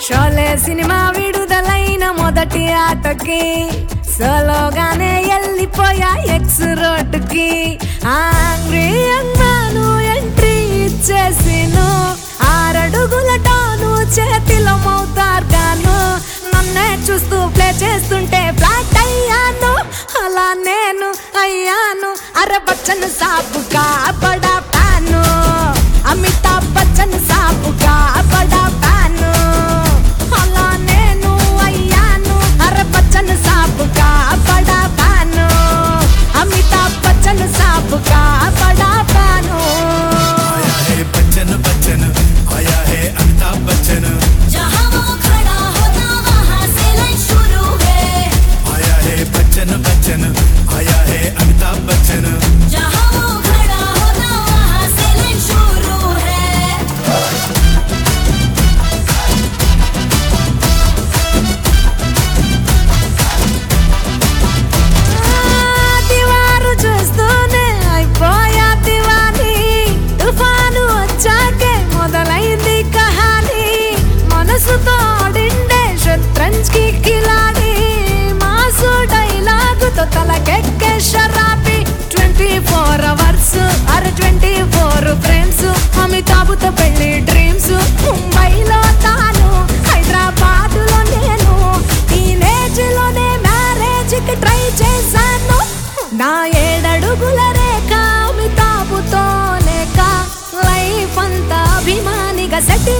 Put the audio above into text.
Sholay cinema విడుదలైన మొదటి ఆటకి సోలోగానే వెళ్ళిపోయా ఎక్స్ రోడ్డుకి ఆంగ్రీ అన్నాను ఎంట్రీ ఇచ్చేసిను ఆరడుగుల టాను చేతిలో మౌతార్ గాను నన్నే చూస్తూ ప్లే చేస్తుంటే ఫ్లాట్ అయ్యాను అలా నేను అయ్యాను అరే బచ్చన్ సాపు కా బడా ఫ్యాను అమితాబ్ బచ్చన్ సాపు కా బడా ఫ్యాను అలా నేను అయ్యాను అరే బచ్చన్ సాపు కా బడా ఫ్యాను అమితాబ్ బచ్చన్ సాపు కా బడా ఫ్యాను आया है बच्चन बच्चन आया है अमिताभ बच्चन जहाँ वो खड़ा होता वहाँ से लाइन शुरू है आया है बच्चन बच्चन आया है अमिताभ बच्चन जहाँ वो खड़ा होता वहाँ से लाइन शुरू है దివారు చూస్తూనే అయిపోయా దివాని తుఫాను వచ్చాకే మొదలైంది కహాని మనసుతో ఆడిండే శత్రంజ్ కి కిలాడి మాసు డైలాగుతో తలకెక్కే షరాబి ట్వంటీ ఫోర్ అవర్స్ అరే ట్వంటీ ఫోర్ ఫ్రేమ్స్ అమితాబుతో పెళ్లి డ్రీమ్స్ ముంబైలో తాను హైదరాబాద్ లో నేను టీనేజ్ లోనే మ్యారేజ్ కి ట్రై చేశాను నా ఏడడుగుల రేఖ అమితాబుతో లేక లైఫ్ అంతా అభిమానిగా సెటిల్